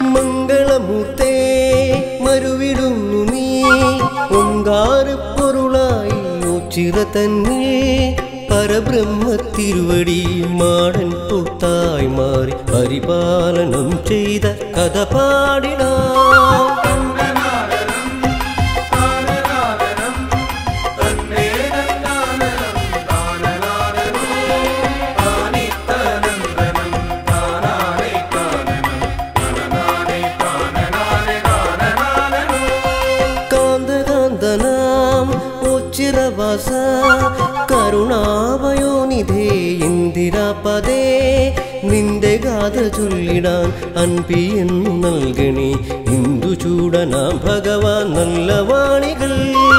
മംഗളമൂർത്തേ മരുവിടുന്നു നീ പൊങ്കാരപ്പൊരുളായി ഉച്ചിറ തന്നെ പരബ്രഹ്മത്തിരുവടി മാടൻ പൂത്തായി മാറി പരിപാലനം ചെയ്ത കഥ പാടിടാം കാന്തകാന്തനാം ഉച്ചിറവാസ കരുണാവയോനിധേ ഇന്ദിരാപദേ നിന്റെ ഗാഥ ചൊല്ലിടാൻ അൻപി എന്നു നൽകണി ഇന്ദു ചൂടനാം ഭഗവാൻ നല്ല വാണികൾ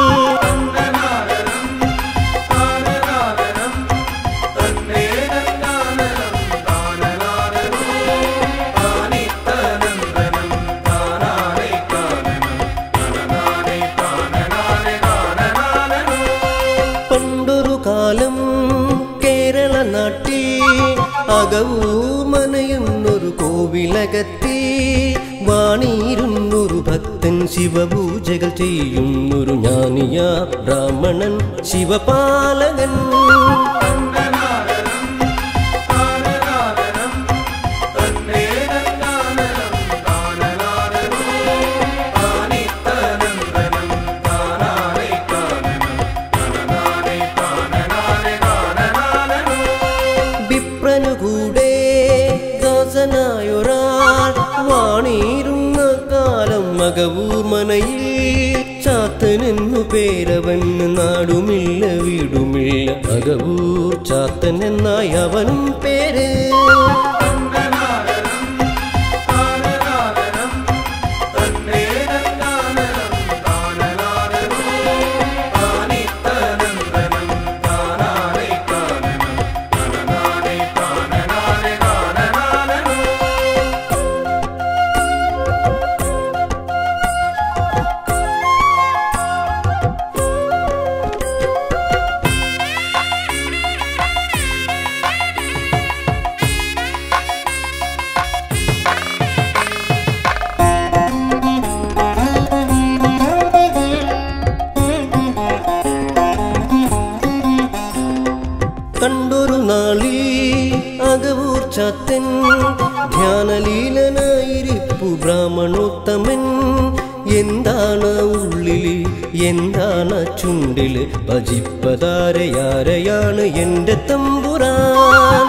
പണ്ടൊരു കാലം കേരള നാട്ടിൽ അകവൂമനയെന്നൊരു കോവിലകത്തി വാണിയിരുന്നൊരു ഭക്തൻ ശിവപൂജകൾ ചെയ്യുന്നൊരു ജ്ഞാനിയ ബ്രാഹ്മണൻ ശിവപാലകൻ വിപ്രനുകൂടെ ദാസനായൊരാൾ വാണിയിരുന്ന കാലം മകവൂർ മനയിൽ ചാത്തനെന്നു പേരവൻ നാടുമില്ല വീടുമില്ല അകവൂർ ചാത്തൻ എന്നായി അവനും പേര് കണ്ടൊരു നാളിൽ അകവൂർ ചാത്തൻ ധ്യാനലീലനായിരിപ്പു ബ്രാഹ്മണോത്തമൻ എന്താണ് ഉള്ളില് എന്താണ് ചുണ്ടില് ഭജിപ്പതാരയാരയാണ് എന്റെ തമ്പുരാൻ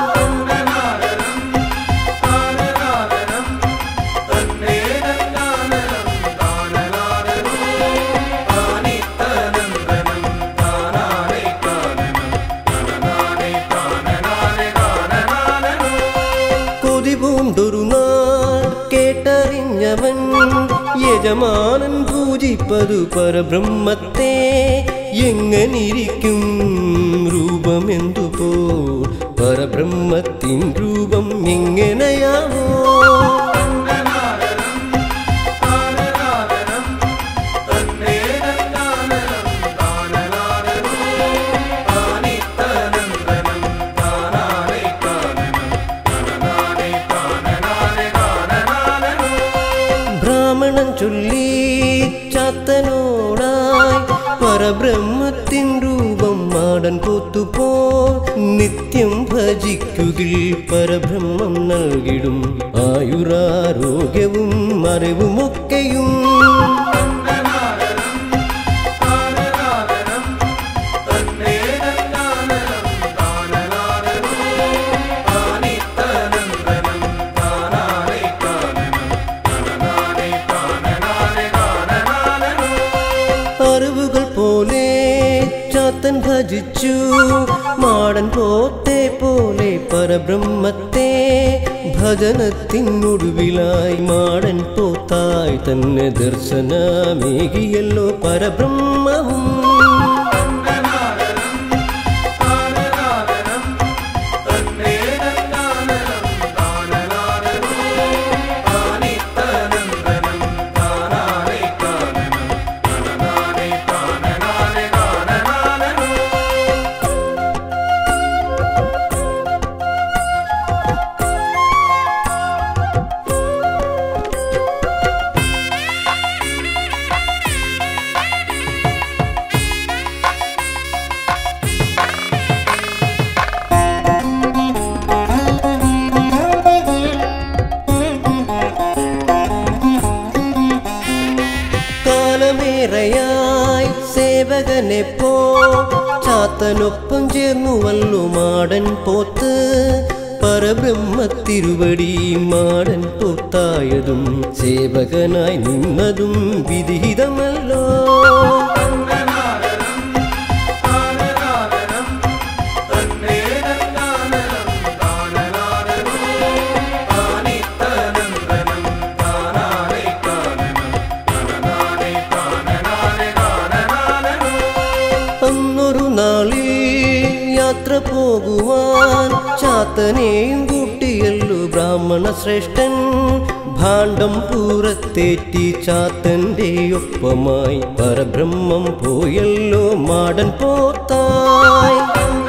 കൊതി പൂണ്ടൊരു നാൾ കേട്ടറിഞ്ഞവൻ യജമാനൻ പൂജിപ്പതു പരബ്രഹ്മത്തെ എങ്ങനിരിക്കും രൂപമെന്തുപോ പരബ്രഹ്മത്തിൻ രൂപം എങ്ങനെയാവോ ബ്രാഹ്മണൻ ചൊല്ലി ചാത്തനോടായി പരബ്രഹ്മത്തിൻ രൂപം മാടൻ പോത്തുപോ നിത്യം ഭജിക്കുകിൽ പരബ്രഹ്മം നൽകിടും ആയുരാരോഗ്യവും അറിവുമൊക്കെയും അറിവുകൾ പോലെ ചാത്തൻ ഭജിച്ചു മാടൻ പോത്തെ പോലെ പരബ്രഹ്മത്തെ ഭജനത്തിനൊടുവിലായി മാടൻ പോത്തായി തന്നെ ദർശനമേകിയല്ലോ പരബ്രഹ്മവും സേവകനെ പോ ചാത്തനൊപ്പം ചേർന്നുവല്ലോ മാടൻ പോത്ത് പരബ്രഹ്മത്തിരുവടി മാടൻ പോത്തായതും സേവകനായി നിന്നതും വിധിഹിതമല്ലോ അന്നൊരു നാളിൽ യാത്ര പോകുവാൻ ചാത്തനെയും കൂട്ടിയല്ലോ ബ്രാഹ്മണ ശ്രേഷ്ഠൻ ഭാണ്ഡം പൂറത്തേറ്റി ചാത്തന്റെ ഒപ്പമായി പരബ്രഹ്മം പോയല്ലോ മാടൻ പോത്തായി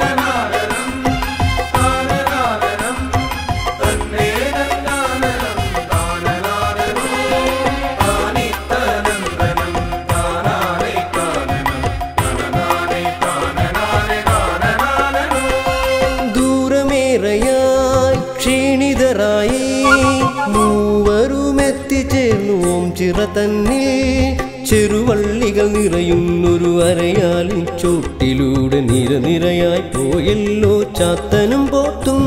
ദൂരമേറെയായി ക്ഷീണിതരായി മൂവരും എത്തിച്ചേർന്നു ഓം ചിറ തന്നിൽ ചെറുവള്ളികൾ നിറയുന്നൊരു അരയാലിൻ ചോട്ടിലൂടെ നിരനിരയായി പോയല്ലോ ചാത്തനും പോത്തും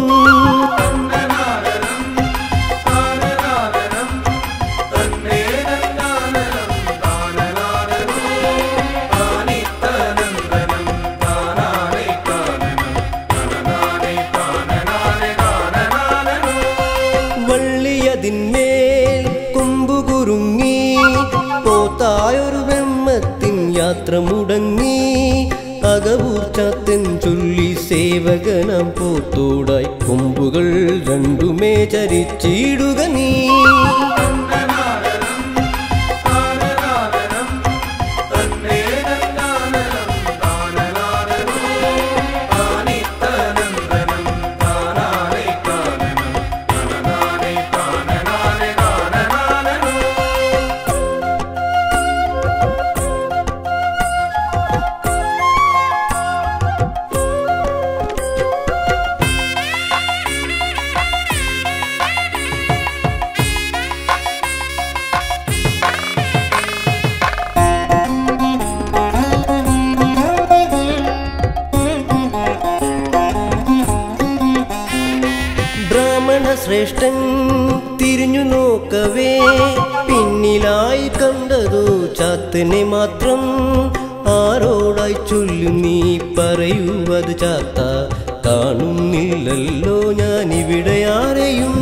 വള്ളിയതിന്മേൽ കൊമ്പുകുറുങ്ങി പോത്തായൊരു ബ്രഹ്മത്തിൻ യാത്ര മുടങ്ങി അകവൂർച്ചാത്തൻ ചൊല്ലി സേവകനം പോത്തോടായി കൊമ്പുകൾ രണ്ടുമേ ചരിച്ചിടുക നീ ബ്രാഹ്മണ ശ്രേഷ്ഠൻ തിരിഞ്ഞു നോക്കവേ പിന്നിലായി കണ്ടതോ ചാത്തനെ മാത്രം ആരോടായി ചൊല്ലു നീ പറയൂ അത് ചാത്ത കാണുന്നില്ലല്ലോ ഞാൻ ഇവിടെ ആരെയും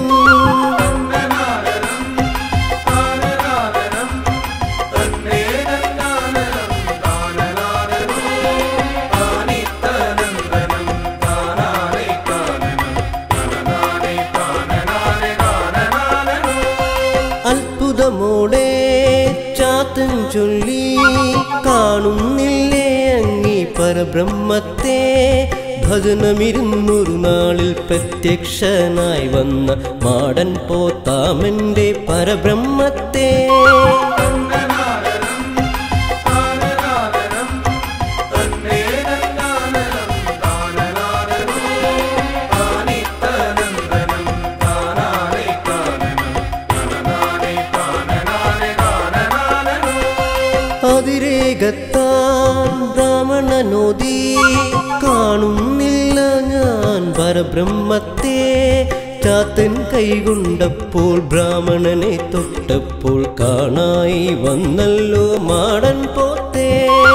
അത്ഭുതമോടെ ചാത്തൻ ചൊല്ലി കാണുന്നില്ലേ അങ്ങി പരബ്രഹ്മത്തെ ഭജനമിരുന്നൊരു നാളിൽ പ്രത്യക്ഷനായി വന്ന മാടൻ പോത്താമന്റെ പരബ്രഹ്മത്തെ അതിരേകത്താൻ ബ്രാഹ്മണനോദി കാണുന്നില്ല ഞാൻ പരബ്രഹ്മത്തെ ചാത്തൻ കൈകൊണ്ടപ്പോൾ ബ്രാഹ്മണനെ തൊട്ടപ്പോൾ കാണായി വന്നല്ലോ മാടൻ പോത്തേ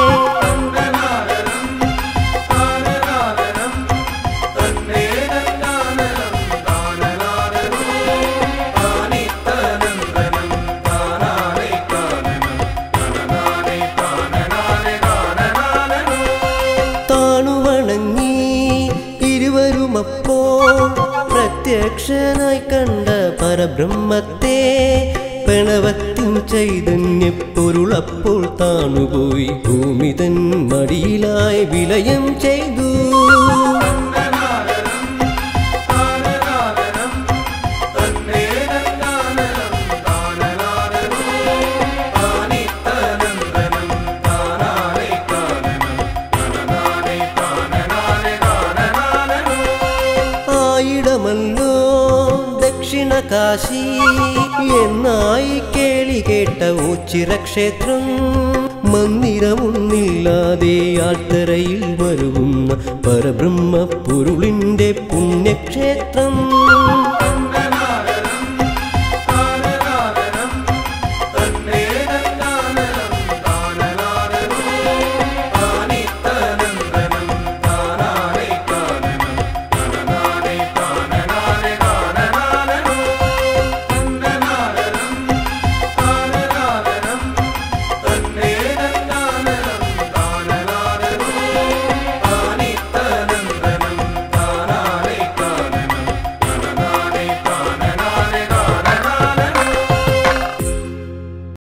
താണുവണങ്ങി ഇരുവരുമപ്പോൾ പ്രത്യക്ഷനായി കണ്ട പരബ്രഹ്മത്തെ പ്രണവത്തിൻ ചൈതന്യപ്പൊരുളപ്പോൾ താണുപോയി ഭൂമി തൻ മടിയിലായി വിലയം ചെയ്തു ആയിടമല്ലോ ദക്ഷ ദക്ഷിണ കാശി എന്നായി കേളി കേട്ട ഓച്ചിറ ക്ഷേത്രം മന്ദിരമൊന്നില്ലാതെ ആൾത്തറയിൽ വരുന്ന പരബ്രഹ്മ പൊരുളിന്റെ പുണ്യക്ഷേത്രം